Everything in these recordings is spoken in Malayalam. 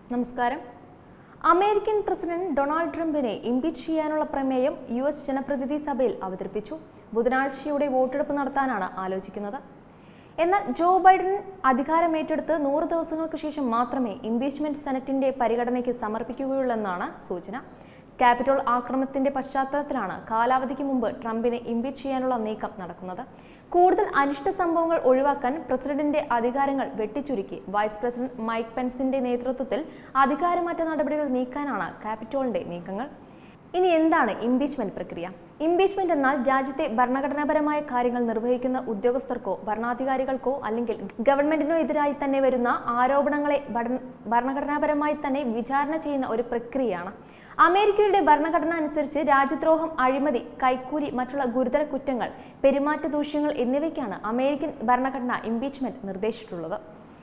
നമസ്കാരം അമേരിക്കൻ പ്രസിഡന്റ് ഡൊണാൾഡ് ട്രംപിനെ ഇംപീച്ച് ചെയ്യാനുള്ള പ്രമേയം യു എസ് ജനപ്രതിനിധി സഭയിൽ അവതരിപ്പിച്ചു ബുധനാഴ്ചയോടെ വോട്ടെടുപ്പ് നടത്താനാണ് ആലോചിക്കുന്നത് എന്നാൽ ജോ ബൈഡൻ അധികാരമേറ്റെടുത്ത് നൂറ് ദിവസങ്ങൾക്ക് ശേഷം മാത്രമേ ഇംപീച്ച്മെന്റ് സെനറ്റിന്റെ പരിഗണനയ്ക്ക് സമർപ്പിക്കുകയുള്ളെന്നാണ് സൂചന ക്യാപിറ്റോൾ ആക്രമണത്തിന്റെ പശ്ചാത്തലത്തിലാണ് കാലാവധിക്ക് മുമ്പ് ട്രംപിനെ ഇംപീച്ച് ചെയ്യാനുള്ള നീക്കം നടക്കുന്നത് കൂടുതൽ അനിഷ്ട സംഭവങ്ങൾ ഒഴിവാക്കാൻ പ്രസിഡന്റിന്റെ അധികാരങ്ങൾ വെട്ടിച്ചുരുക്കി വൈസ് പ്രസിഡന്റ് മൈക്ക് പെൻസിന്റെ നേതൃത്വത്തിൽ അധികാരമാറ്റ നടപടികൾ നീക്കാനാണ് ക്യാപിറ്റോളിന്റെ നീക്കങ്ങൾ ഇനി എന്താണ് ഇംപീച്ച്മെന്റ് പ്രക്രിയ ഇംപീച്ച്മെന്റ് എന്നാൽ രാജ്യത്തെ ഭരണഘടനാപരമായ കാര്യങ്ങൾ നിർവഹിക്കുന്ന ഉദ്യോഗസ്ഥർക്കോ ഭരണാധികാരികൾക്കോ അല്ലെങ്കിൽ ഗവൺമെന്റിനോ എതിരായി തന്നെ വരുന്ന ആരോപണങ്ങളെ ഭരണ- ഭരണഘടനാപരമായി തന്നെ വിചാരണ ചെയ്യുന്ന ഒരു പ്രക്രിയയാണ് അമേരിക്കയുടെ ഭരണഘടന അനുസരിച്ച് രാജ്യദ്രോഹം അഴിമതി കൈക്കൂലി മറ്റുള്ള ഗുരുതര കുറ്റങ്ങൾ പെരുമാറ്റ ദൂഷ്യങ്ങൾ എന്നിവയ്ക്കാണ് അമേരിക്കൻ ഭരണഘടന ഇംപീച്ച്മെന്റ് നിർദ്ദേശിച്ചിട്ടുള്ളത്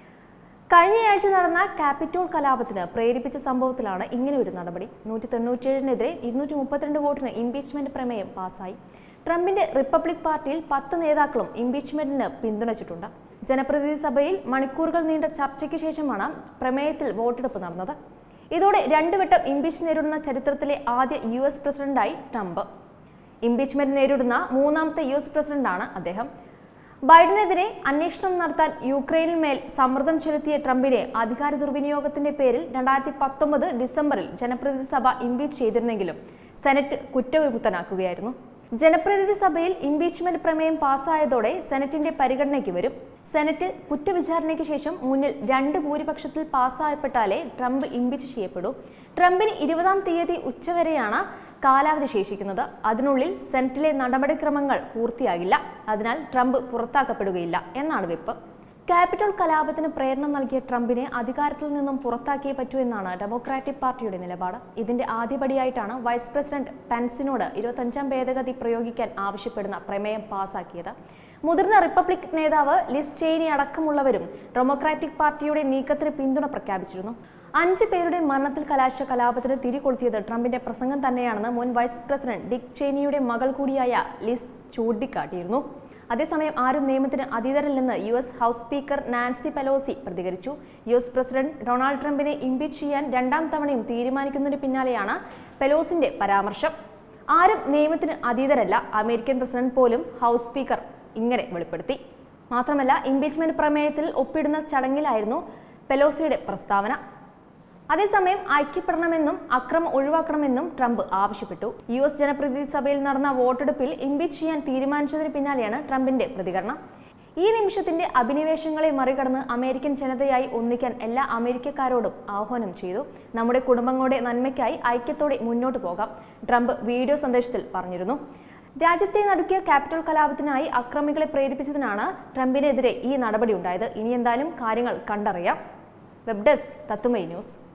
കഴിഞ്ഞയാഴ്ച നടന്ന ക്യാപിറ്റോൾ കലാപത്തിന് പ്രേരിപ്പിച്ച സംഭവത്തിലാണ് ഇങ്ങനെ ഒരു നടപടി നൂറ്റി തൊണ്ണൂറ്റിയേഴിനെതിരെ ഇരുന്നൂറ്റി മുപ്പത്തിരണ്ട് വോട്ടിന് ഇംപീച്ച്മെന്റ് പ്രമേയം പാസായി ട്രംപിന്റെ റിപ്പബ്ലിക് പാർട്ടിയിൽ പത്ത് നേതാക്കളും ഇംപീച്ച്മെന്റിന് പിന്തുണച്ചിട്ടുണ്ട് ജനപ്രതിനിധി സഭയിൽ മണിക്കൂറുകൾ നീണ്ട ചർച്ചയ്ക്ക് ശേഷമാണ് പ്രമേയത്തിൽ വോട്ടെടുപ്പ് നടന്നത് ഇതോടെ രണ്ടു വട്ടം ഇംപീച്ച് നേരിടുന്ന ചരിത്രത്തിലെ ആദ്യ യു എസ് പ്രസിഡന്റായി ട്രംപ് ഇംപീച്ച്മെന്റ് നേരിടുന്ന മൂന്നാമത്തെ യു എസ് പ്രസിഡന്റാണ് അദ്ദേഹം ബൈഡനെതിരെ അന്വേഷണം നടത്താൻ യുക്രൈനിൽ മേൽ സമ്മർദ്ദം ചെലുത്തിയ ട്രംപിനെ അധികാര ദുർവിനിയോഗത്തിന്റെ പേരിൽ രണ്ടായിരത്തി പത്തൊമ്പത് ഡിസംബറിൽ ജനപ്രതിനിധി സഭ ഇംപീച്ച് ചെയ്തിരുന്നെങ്കിലും സെനറ്റ് കുറ്റവിമുക്തനാക്കുകയായിരുന്നു ജനപ്രതിനിധി സഭയിൽ ഇംപീച്ച്മെന്റ് പ്രമേയം പാസ്സായതോടെ സെനറ്റിന്റെ പരിഗണനയ്ക്ക് വരും സെനറ്റിൽ കുറ്റവിചാരണയ്ക്ക് ശേഷം മുന്നിൽ രണ്ട് ഭൂരിപക്ഷത്തിൽ പാസ്സായപ്പെട്ടാലേ ട്രംപ് ഇംപീച്ച് ചെയ്യപ്പെടൂ ട്രംപിന് ഇരുപതാം തീയതി ഉച്ചവരെയാണ് കാലാവധി ശേഷിക്കുന്നത് അതിനുള്ളിൽ സെനറ്റിലെ നടപടിക്രമങ്ങൾ പൂർത്തിയാകില്ല അതിനാൽ ട്രംപ് പുറത്താക്കപ്പെടുകയില്ല എന്നാണ് വെപ്പ് ക്യാപിറ്റൽ കലാപത്തിന് പ്രേരണ നൽകിയ ട്രംപിനെ അധികാരത്തിൽ നിന്നും പുറത്താക്കിയേ പറ്റൂ എന്നാണ് ഡെമോക്രാറ്റിക് പാർട്ടിയുടെ നിലപാട് ഇതിന്റെ ആദ്യപടിയായിട്ടാണ് വൈസ് പ്രസിഡന്റ് പെൻസിനോട് ഇരുപത്തഞ്ചാം ഭേദഗതി പ്രയോഗിക്കാൻ ആവശ്യപ്പെടുന്ന പ്രമേയം പാസാക്കിയത് മുതിർന്ന റിപ്പബ്ലിക് നേതാവ് ലിസ് ചെയിനി അടക്കമുള്ളവരും ഡെമോക്രാറ്റിക് പാർട്ടിയുടെ നീക്കത്തിന് പിന്തുണ പ്രഖ്യാപിച്ചിരുന്നു അഞ്ച് പേരുടെ മരണത്തിൽ കലാശ കലാപത്തിന് തിരികൊളുത്തിയത് ട്രംപിന്റെ പ്രസംഗം തന്നെയാണെന്ന് മുൻ വൈസ് പ്രസിഡന്റ് ഡിക് ചെയിനിയുടെ മകൾ കൂടിയായ ലിസ് ചൂണ്ടിക്കാട്ടിയിരുന്നു അതേസമയം ആരും നിയമത്തിന് അതീതരല്ലെന്ന് U S house speaker Nancy Pelosi പ്രതികരിച്ചു യു എസ് പ്രസിഡന്റ് ഡൊണാൾഡ് ട്രംപിനെ ഇംപീച്ച് ചെയ്യാൻ രണ്ടാം തവണയും തീരുമാനിക്കുന്നതിന് പിന്നാലെയാണ് പെലോസിന്റെ പരാമർശം ആരും നിയമത്തിന് അതീതരല്ല അമേരിക്കൻ പ്രസിഡന്റ് പോലും ഹൗസ് സ്പീക്കർ ഇങ്ങനെ വെളിപ്പെടുത്തി മാത്രമല്ല ഇംപീച്ച്മെന്റ് പ്രമേയത്തിൽ ഒപ്പിടുന്ന ചടങ്ങിലായിരുന്നു പെലോസിയുടെ പ്രസ്താവന അതേസമയം ഐക്യപ്പെടണമെന്നും അക്രമം ഒഴിവാക്കണമെന്നും ട്രംപ് ആവശ്യപ്പെട്ടു യു എസ് ജനപ്രതിനിധി സഭയിൽ നടന്ന വോട്ടെടുപ്പിൽ ഇംപീച്ച് ചെയ്യാൻ തീരുമാനിച്ചതിന് പിന്നാലെയാണ് ട്രംപിന്റെ പ്രതികരണം ഈ നിമിഷത്തിന്റെ അഭിനിവേശങ്ങളെ മറികടന്ന് അമേരിക്കൻ ജനതയായി ഒന്നിക്കാൻ എല്ലാ അമേരിക്കക്കാരോടും ആഹ്വാനം ചെയ്തു നമ്മുടെ കുടുംബങ്ങളുടെ നന്മയ്ക്കായി ഐക്യത്തോടെ മുന്നോട്ട് പോകാം ട്രംപ് വീഡിയോ സന്ദേശത്തിൽ പറഞ്ഞിരുന്നു രാജ്യത്തെ നടുക്കിയ ക്യാപിറ്റൽ കലാപത്തിനായി അക്രമികളെ പ്രേരിപ്പിച്ചതിനാണ് ട്രംപിനെതിരെ ഈ നടപടി ഉണ്ടായത് ഇനി എന്തായാലും കാര്യങ്ങൾ കണ്ടറിയാം വെബ് ഡെസ്ക് തത്തുമൈ ന്യൂസ്